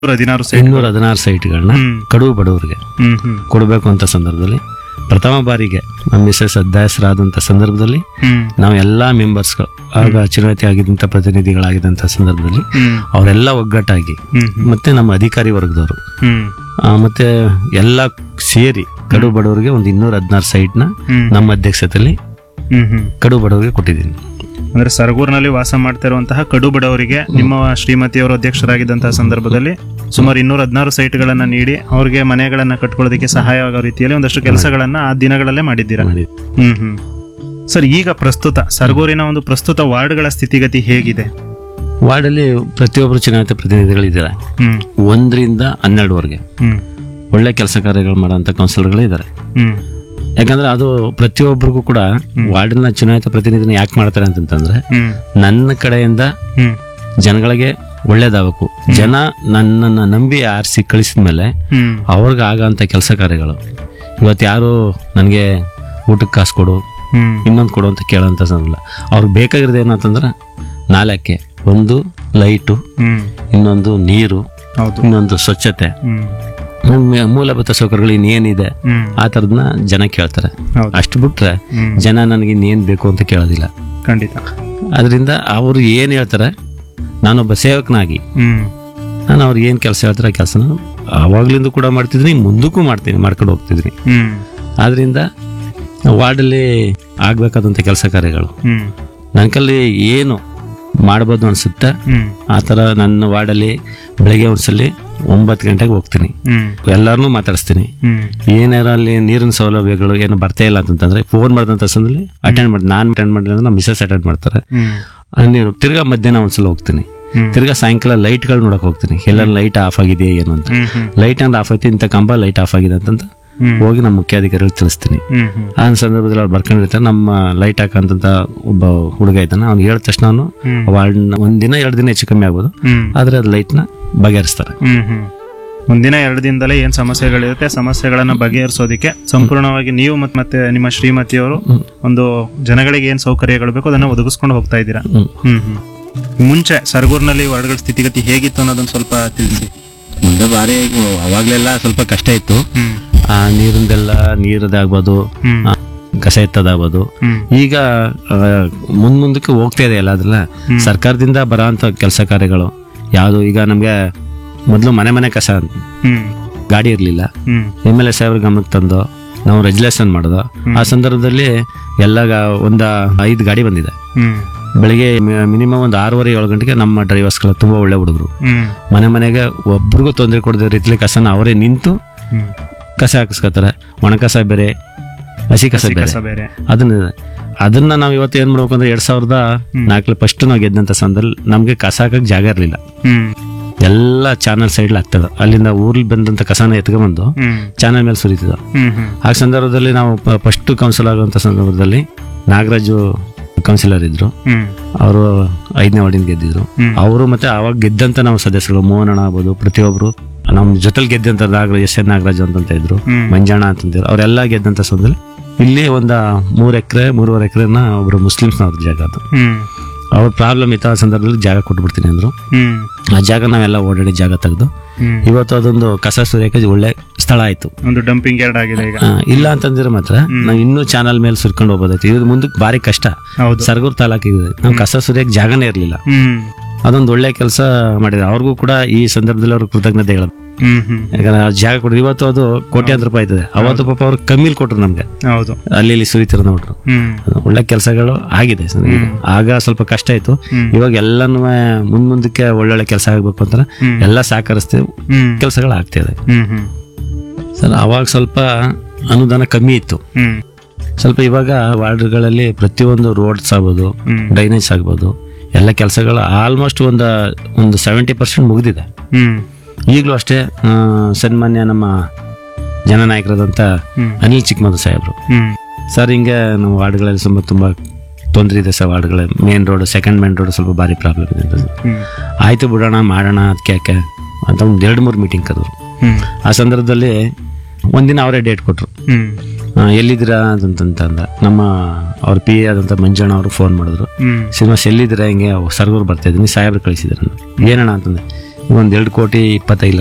ಹದಿನಾರು ಸೈಟ್ ಇನ್ನೂರ ಹದಿನಾರು ಸೈಟ್ಗಳನ್ನ ಹ್ಮ್ ಕಡುವು ಬಡವರಿಗೆ ಹ್ಮ್ ಹ್ಮ್ ಕೊಡಬೇಕು ಅಂತ ಸಂದರ್ಭದಲ್ಲಿ ಪ್ರಥಮ ಬಾರಿಗೆ ನಮ್ಮ ಮಿಸಸ್ ಅಧ್ಯಾಯಸರಾದಂಥ ಸಂದರ್ಭದಲ್ಲಿ ಹ್ಮ್ ನಾವು ಎಲ್ಲ ಮೆಂಬರ್ಸ್ಗಳು ಆಗ ಚುನಾಯಿತಿ ಆಗಿದ್ದಂಥ ಪ್ರತಿನಿಧಿಗಳಾಗಿದ್ದಂಥ ಸಂದರ್ಭದಲ್ಲಿ ಹ್ಮ್ ಅವರೆಲ್ಲ ಒಗ್ಗಟ್ಟಾಗಿ ಹ್ಮ್ ಹ್ಮ್ ಮತ್ತೆ ನಮ್ಮ ಅಧಿಕಾರಿ ವರ್ಗದವರು ಹ್ಮ್ ಆ, ಮತ್ತೆ ಎಲ್ಲ ಸೇರಿ ಕಡು ಬಡವರಿಗೆ ಒಂದು ಇನ್ನೂರ ಹದಿನಾರು ಸೈಟ್ನ ಹ್ಮ್ ನಮ್ಮ ಅಧ್ಯಕ್ಷತೆಯಲ್ಲಿ ಹ್ಮ್ ಹ್ಮ್ ಕಡು ಬಡವರಿಗೆ ಕೊಟ್ಟಿದ್ದೀನಿ ಅಂದ್ರೆ ಸರಗೂರಿನಲ್ಲಿ ವಾಸ ಮಾಡ್ತಾ ಇರುವಂತಹ ಕಡು ಬಡವರಿಗೆ ನಿಮ್ಮ ಶ್ರೀಮತಿಯವರು ಅಧ್ಯಕ್ಷರಾಗಿದ್ದಂತಹ ಸಂದರ್ಭದಲ್ಲಿ ಸುಮಾರು ಇನ್ನೂರ ಹದಿನಾರು ಸೈಟ್ಗಳನ್ನ ನೀಡಿ ಅವ್ರಿಗೆ ಮನೆಗಳನ್ನ ಕಟ್ಕೊಳ್ಳೋದಕ್ಕೆ ಸಹಾಯವಾಗೋ ರೀತಿಯಲ್ಲಿ ಒಂದಷ್ಟು ಕೆಲಸಗಳನ್ನ ಆ ದಿನಗಳಲ್ಲೇ ಮಾಡಿದ್ದೀರಾ ಮಾಡಿದ್ದೀನಿ ಹ್ಮ್ ಹ್ಮ್ ಸರ್ ಈಗ ಪ್ರಸ್ತುತ ಸರಗೂರಿನ ಒಂದು ಪ್ರಸ್ತುತ ವಾರ್ಡ್ಗಳ ಸ್ಥಿತಿಗತಿ ಹೇಗಿದೆ ವಾರ್ಡಲ್ಲಿ ಪ್ರತಿಯೊಬ್ಬರು ಚುನಾಯಿತ ಪ್ರತಿನಿಧಿಗಳಿದ್ದಾರೆ ಹ್ಮ್ ಒಂದರಿಂದ ಹನ್ನೆರಡುವರೆಗೆ ಹ್ಮ್ ಒಳ್ಳೆ ಕೆಲಸ ಕಾರ್ಯಗಳು ಮಾಡೋಂಥ ಕೌನ್ಸಿಲರ್ಗಳು ಇದ್ದಾರೆ ಹ್ಮ್ ಯಾಕಂದ್ರೆ ಅದು ಪ್ರತಿಯೊಬ್ಬರಿಗೂ ಕೂಡ ವಾರ್ಡಿನ ಚುನಾಯಿತ ಪ್ರತಿನಿಧಿನ ಯಾಕೆ ಮಾಡ್ತಾರೆ ಅಂತಂತಂದ್ರೆ ಹ್ಮ್ ನನ್ನ ಕಡೆಯಿಂದ ಹ್ಮ್ ಜನಗಳಿಗೆ ಒಳ್ಳೇದಾಗಬೇಕು ಜನ ನನ್ನನ್ನು ನಂಬಿ ಆರಿಸಿ ಕಳಿಸಿದ ಮೇಲೆ ಹ್ಮ್ ಅವ್ರಿಗೆ ಆಗಂಥ ಕೆಲಸ ಕಾರ್ಯಗಳು ಇವತ್ತು ಯಾರು ನನಗೆ ಊಟಕ್ಕೆ ಕಾಸು ಕೊಡು ಹ್ಮ್ ಇನ್ನೊಂದು ಕೊಡು ಅಂತ ಕೇಳೋಂಥ ಸಂದರ್ಭ ಅವ್ರಿಗೆ ಬೇಕಾಗಿರೋದು ಏನಂತಂದ್ರೆ ನಾಲ್ಕೆ ಒಂದು ಲೈಟು ಹ್ಮ್ ಇನ್ನೊಂದು ನೀರು ಹೌದು ಇನ್ನೊಂದು ಸ್ವಚ್ಛತೆ ಹ್ಮ್ ಮೂ- ಮೂಲಭೂತ ಸೌಕರ್ಯಗಳು ಇನ್ನೇನಿದೆ ಹ್ಮ್ ಆ ಥರದನ್ನ ಜನ ಕೇಳ್ತಾರೆ ಹೌದು ಅಷ್ಟು ಬಿಟ್ರೆ ಹ್ಮ್ ಜನ ನನಗೆ ಇನ್ನೇನು ಬೇಕು ಅಂತ ಕೇಳೋದಿಲ್ಲ ಖಂಡಿತ ಅದರಿಂದ ಅವರು ಏನು ಹೇಳ್ತಾರೆ ನಾನೊಬ್ಬ ಸೇವಕನಾಗಿ ಹ್ಮ್ ನಾನು ಅವ್ರಿಗೆ ಏನು ಕೆಲಸ ಹೇಳ್ತಾರೆ ಆ ಕೆಲಸನ ಆವಾಗ್ಲಿಂದ ಕೂಡ ಮಾಡ್ತಿದ್ದೀನಿ ಮುಂದಕ್ಕೂ ಮಾಡ್ತೀನಿ ಮಾಡ್ಕೊಂಡು ಹೋಗ್ತಿದ್ದೀನಿ ಹ್ಮ್ ಆದ್ರಿಂದ ವಾರ್ಡಲ್ಲಿ ಆಗಬೇಕಾದಂಥ ಕೆಲಸ ಕಾರ್ಯಗಳು ಹ್ಮ್ ನನ್ನ ಕಲ್ಲಿ ಏನು ಮಾಡ್ಬೋದು ಅನಿಸುತ್ತೆ ಹ್ಮ್ ಆ ಥರ ನನ್ನ ವಾರ್ಡಲ್ಲಿ ಬೆಳಗ್ಗೆ ಒಂದ್ಸಲಿ ಒಂಬತ್ತು ಗಂಟೆಗೆ ಹೋಗ್ತೀನಿ ಹ್ಮ್ ಎಲ್ಲರನ್ನೂ ಮಾತಾಡಿಸ್ತೀನಿ ಹ್ಮ್ ಏನಾರ ಅಲ್ಲಿ ನೀರಿನ ಸೌಲಭ್ಯಗಳು ಏನು ಬರ್ತಾ ಇಲ್ಲ ಅಂತಂದ್ರೆ ಫೋನ್ ಮಾಡಿದಂಥ ಸಂದರ್ಭದಲ್ಲಿ ಅಟೆಂಡ್ ಮಾಡಿ ನಾನು ಅಟೆಂಡ್ ಮಾಡಿಲ್ಲ ಅಂದ್ರೆ ನಮ್ಮ ಮಿಸಸ್ ಅಟೆಂಡ್ ಮಾಡ್ತಾರೆ ಹ್ಮ್ ಆ ನೀರು ತಿರ್ಗಾ ಮಧ್ಯಾಹ್ನ ಒಂದ್ಸಲ ಹೋಗ್ತೀನಿ ಹ್ಮ್. ತಿರ್ಗಾ ಸಾಯಂಕಾಲ ಲೈಟ್ಗಳು ನೋಡಕ್ ಹೋಗ್ತೀನಿ ಎಲ್ಲ ಲೈಟ್ ಆಫ್ ಆಗಿದೆಯಾ ಏನು ಅಂತ ಹ್ಮ್ ಹ್ಮ್ ಲೈಟ್ ಅಂದ್ರೆ ಆಫ್ ಐತಿ ಇಂಥ ಕಂಬ ಲೈಟ್ ಆಫ್ ಆಗಿದೆ ಅಂತಂತ ಹ್ಮ್. ಹೋಗಿ ನಮ್ಮ ಮುಖ್ಯಾಧಿಕಾರಿಗಳು ತಿಳಿಸ್ತೀನಿ ಹ್ಮ್ ಹ್ಮ್ ಆ ಸಂದರ್ಭದಲ್ಲಿ ಅವ್ರು ಬರ್ಕೊಂಡಿರ್ತಾರೆ ನಮ್ಮ ಲೈಟ್ ಹಾಕಂತ ಒಬ್ಬ ಹುಡುಗ ಇದ್ದಾನೆ ಅವ್ನು ಹೇಳಿದ ತಕ್ಷಣ ಅವನು ಹ್ಮ್. ವಾರ್ಡ್ನ ಒಂದಿನ ಎರಡು ದಿನ ಹೆಚ್ಚು ಕಮ್ಮಿ ಆಗ್ಬೋದು ಹ್ಮ್ ಆದ್ರೆ ಅದು ಲೈಟ್ನ ಬಗೆಹರಿಸ್ತಾರೆ ಹ್ಮ್ ಹ್ಮ್ ಮುಂದಿನ ಎರಡು ದಿನದಲ್ಲೇ ಏನ್ ಸಮಸ್ಯೆಗಳಿರುತ್ತೆ ಸಮಸ್ಯೆಗಳನ್ನ ಬಗೆಹರಿಸೋದಕ್ಕೆ ಸಂಪೂರ್ಣವಾಗಿ ನೀವು ಮತ್ ಮತ್ತೆ ನಿಮ್ಮ ಶ್ರೀಮತಿಯವರು ಒಂದು ಜನಗಳಿಗೆ ಏನ್ ಸೌಕರ್ಯಗಳು ಬೇಕು ಅದನ್ನ ಒದಗಿಸ್ಕೊಂಡು ಹೋಗ್ತಾ ಇದ್ದೀರಾ ಹ್ಮ್. ಹ್ಮ್ ಹ್ಮ್ ಮುಂಚೆ ಸರಗೂರಿನಲ್ಲಿ ವಾರ್ಡ್ಗಳ ಸ್ಥಿತಿಗತಿ ಹೇಗಿತ್ತು ಅನ್ನೋದನ್ನ ಸ್ವಲ್ಪ ತಿಳಿಸಿ ಮುಂದೆ ಬಾರಿ ಅವಾಗ್ಲೆಲ್ಲ ಸ್ವಲ್ಪ ಕಷ್ಟ ಇತ್ತು ಹ್ಮ್ ಆ ನೀರಿಂದೆಲ್ಲ ನೀರದಾಗ್ಬೋದು ಹ್ಮ್ ಆ, ಕಸ ಎತ್ತದಾಗ್ಬೋದು ಹ್ಮ್ ಈಗ ಆ, ಮುಂದ್ ಮುಂದಕ್ಕೆ ಹೋಗ್ತಾ ಇದೆ ಎಲ್ಲ ಅದ್ರಲ್ಲ ಸರ್ಕಾರದಿಂದ ಬರೋಂಥ ಕೆಲಸ ಕಾರ್ಯಗಳು ಯಾವುದು ಈಗ ನಮಗೆ ಮೊದಲು ಮನೆ ಮನೆ ಕಸ ಹ್ಮ್ ಗಾಡಿ ಇರಲಿಲ್ಲ ಹ್ಮ್ ಎಮ್ ಎಲ್ ಎ ಸಾಹೇಬ್ರ ಗಮನಕ್ಕೆ ತಂದು ನಾವು ರೆಜುಲೇಷನ್ ಮಾಡೋದು ಆ ಸಂದರ್ಭದಲ್ಲಿ ಎಲ್ಲ ಗಾ- ಒಂದು ಐದು ಗಾಡಿ ಬಂದಿದೆ ಹ್ಮ್ ಬೆಳಿಗ್ಗೆ ಮಿನಿಮಮ್ ಒಂದು ಆರೂವರೆ ಏಳು ಗಂಟೆಗೆ ನಮ್ಮ ಡ್ರೈವರ್ಸ್ಗಳು ತುಂಬ ಒಳ್ಳೆ ಹುಡುಗರು ಹ್ಮ್ ಮನೆ ಮನೆಗೆ ಒಬ್ರಿಗೂ ತೊಂದರೆ ಕೊಡದ ರೀತಿಲಿ ಕಸನ ಅವರೇ ನಿಂತು ಹ್ಮ್ ಕಸ ಹಾಕಿಸ್ಕೊತಾರೆ ಒಣ ಕಸ ಬೇರೆ ಹಸಿ ಕಸ ಬೇರೆ ಕಸ ಬೇರೆ ಅದನ್ನ ಅದನ್ನ ನಾವು ಇವತ್ತು ಏನ್ ಮಾಡ್ಬೇಕು ಅಂದ್ರೆ ಎರಡ್ ಸಾವಿರದ ನಾಲ್ಕಲ್ಲಿ ಫಸ್ಟ್ ನಾವು ಗೆದ್ದಂತ ಸಂದರ್ಭದಲ್ಲಿ ನಮ್ಗೆ ಕಸ ಹಾಕಕ್ ಜಾಗ ಇರಲಿಲ್ಲ ಹ್ಮ್ ಎಲ್ಲ ಚಾನಲ್ ಸೈಡ್ ಆಗ್ತದ ಅಲ್ಲಿಂದ ಊರ್ಲಿ ಬಂದಂತ ಕಸನ ಎತ್ಕೊಂಡ್ಬಂದು ಹ್ಮ್ ಚಾನಲ್ ಮೇಲೆ ಸುರಿತಿದ್ದ ಹ್ಮ್ ಹ್ಮ್ ಆ ಸಂದರ್ಭದಲ್ಲಿ ನಾವು ಫಸ್ಟ್ ಕೌನ್ಸಿಲ್ ಆಗುವಂತ ಸಂದರ್ಭದಲ್ಲಿ ನಾಗರಾಜು ಕೌನ್ಸಿಲರ್ ಇದ್ರು ಹ್ಮ್ ಅವರು ಐದನೇ ವಾರ್ಡಿನ ಗೆದ್ದಿದ್ರು ಹ್ಮ್. ಅವರು ಮತ್ತೆ ಅವಾಗ ಗೆದ್ದಂತ ನಾವು ಸದಸ್ಯರು ಮೋಹನಣ್ಣ ಆಗ್ಬೋದು ಪ್ರತಿಯೊಬ್ರು ನಮ್ಮ ಜೊತೆಲಿ ಗೆದ್ದಂತ ನಾಗರಾಜ್ ಎಸ್ ಎನ್ ನಾಗರಾಜ್ ಅಂತಂತ ಇದ್ರು ಹ್ಮ್. ಮಂಜಾಣ ಅಂತಂದಿದ್ರು ಅವರೆಲ್ಲ ಗೆದ್ದಂತ ಸಂದರ್ಭದಲ್ಲಿ ಇಲ್ಲಿ ಒಂದ ಮೂರ್ ಎಕರೆ ಮೂರುವರೆ ಎಕರೆನ ಒಬ್ರು ಮುಸ್ಲಿಮ್ಸ್ನವ್ರ ಜಾಗ ಅದು ಹ್ಮ್ ಅವ್ರ ಪ್ರಾಬ್ಲಮ್ ಇತ್ತು ಆ ಸಂದರ್ಭದಲ್ಲಿ ಜಾಗ ಕೊಟ್ಬಿಡ್ತೀನಿ ಅಂದ್ರು ಹ್ಮ್ ಆ ಜಾಗ ನಾವೆಲ್ಲ ಓಡಾಡಿ ಜಾಗ ತೆಗೆದು ಹ್ಮ್ ಇವತ್ತು ಅದೊಂದು ಕಸ ಸುರಿಯಕ್ಕೆ ಒಳ್ಳೆ ಸ್ಥಳ ಆಯ್ತು ಒಂದು ಡಂಪಿಂಗ್ ಯಾರ್ಡ್ ಆಗಿದೆ ಈಗ ಆ, ಇಲ್ಲ ಅಂತಂದ್ರೆ ಮಾತ್ರ ನಾವು ಇನ್ನೂ ಚಾನಲ್ ಮೇಲೆ ಸುರ್ಕೊಂಡು ಹೋಗ್ಬೋದಾಯ್ತು ಇದು ಮುಂದಕ್ಕೆ ಭಾರಿ ಕಷ್ಟ ಹೌದು ಸರ್ಗೂರ್ ತಾಲೂಕಿಗೆ ನಾವು ಕಸ ಸುರಿಯಕ್ಕೆ ಜಾಗನೇ ಇರಲಿಲ್ಲ ಹ್ಮ್ ಅದೊಂದು ಒಳ್ಳೆ ಕೆಲಸ ಮಾಡಿದ್ರು ಅವ್ರಿಗೂ ಕೂಡ ಈ ಸಂದರ್ಭದಲ್ಲಿ ಅವ್ರ ಕೃತಜ್ಞತೆ ಹೇಳೋದು ಹ್ಮ್ ಹ್ಮ್ ಯಾಕಂದ್ರೆ ಆ ಜಾಗ ಕೊಡಿ ಇವತ್ತು ಅದು ಕೋಟ್ಯಾಂತರ ರೂಪಾಯಿ ಆಯ್ತದೆ ಅವತ್ತು ಪಾಪ ಅವ್ರು ಕಮ್ಮಿಲ್ ಕೊಟ್ರು ನಮ್ಗೆ ಹೌದು ಅಲ್ಲಿ ಇಲ್ಲಿ ಸುರಿತಿರೋ ನೋಡ್ರು ಹ್ಮ್ ಅದು ಒಳ್ಳೆ ಕೆಲಸಗಳು ಆಗಿದೆ ಸರ್ ಈಗ. ಆಗ ಸ್ವಲ್ಪ ಕಷ್ಟ ಆಯ್ತು ಹ್ಮ್. ಇವಾಗ ಎಲ್ಲನೂ ಮುಂದ್ ಮುಂದಕ್ಕೆ ಒಳ್ಳೊಳ್ಳೆ ಕೆಲಸ ಆಗ್ಬೇಕು ಅಂತ ಹ್ಮ್. ಎಲ್ಲ ಸಹಕರಿಸ್ತೀವಿ ಹ್ಮ್ ಕೆಲಸಗಳು ಆಗ್ತಿದೆ ಹ್ಮ್ ಹ್ಮ್ ಸರ್ ಅವಾಗ ಸ್ವಲ್ಪ ಅನುದಾನ ಕಮ್ಮಿ ಇತ್ತು ಹ್ಮ್ ಸ್ವಲ್ಪ ಇವಾಗ ವಾರ್ಡ್ಗಳಲ್ಲಿ ಪ್ರತಿಯೊಂದು ರೋಡ್ಸ್ ಆಗ್ಬೋದು ಹ್ಮ್. ಡ್ರೈನೇಜ್ ಆಗ್ಬೋದು ಎಲ್ಲ ಕೆಲಸಗಳು ಆಲ್ಮೋಸ್ಟ್ ಒಂದು ಒಂದು ಸೆವೆಂಟಿ ಪರ್ಸೆಂಟ್ ಮುಗಿದಿದೆ ಹ್ಮ್ ಈಗಲೂ ಅಷ್ಟೇ ಆ, ಸನ್ಮಾನ್ಯ ನಮ್ಮ ಜನನಾಯಕರಾದಂಥ ಹ್ಮ್. ಅನಿಲ್ ಚಿಕ್ಕಮದು ಸಾಹೇಬರು ಹ್ಮ್ ಸರ್ ಹಿಂಗೆ ನಮ್ಮ ವಾರ್ಡ್ಗಳಲ್ಲಿ ತುಂಬ ತುಂಬ ತೊಂದರೆ ಇದೆ ಸರ್ ವಾರ್ಡ್ಗಳ main road second main road ಸ್ವಲ್ಪ ಭಾರಿ ಪ್ರಾಬ್ಲಮ್ ಇದೆ ಅಂತ ಹ್ಮ್ ಆಯ್ತು ಬಿಡೋಣ ಮಾಡೋಣ ಅದಕ್ಕೆ ಯಾಕೆ ಅಂತ ಒಂದು ಎರಡು ಮೂರು ಮೀಟಿಂಗ್ ಕರೆದ್ರು ಹ್ಮ್ ಆ ಸಂದರ್ಭದಲ್ಲಿ ಒಂದಿನ ಅವರೇ ಡೇಟ್ ಕೊಟ್ಟರು ಹ್ಮ್ ಎಲ್ಲಿದ್ದೀರಾ ಅಂತಂತಂದ ನಮ್ಮ ಅವ್ರ ಪಿ ಎ ಆದಂಥ ಮಂಜಣ್ಣ ಅವರು ಫೋನ್ ಮಾಡಿದ್ರು ಹ್ಮ್ ಶ್ರೀನಿವಾಸ್ ಎಲ್ಲಿದ್ದೀರಾ ಹಿಂಗೆ ಸರ್ಗೂರು ಬರ್ತಾ ಇದ್ದೀನಿ ಸಾಹೇಬ್ರು ಕಳಿಸಿದ್ರು ಏನಣ್ಣ ಅಂತಂದೆ ಒಂದ್ ಎರಡು ಕೋಟಿ ಇಪ್ಪತ್ತೈದು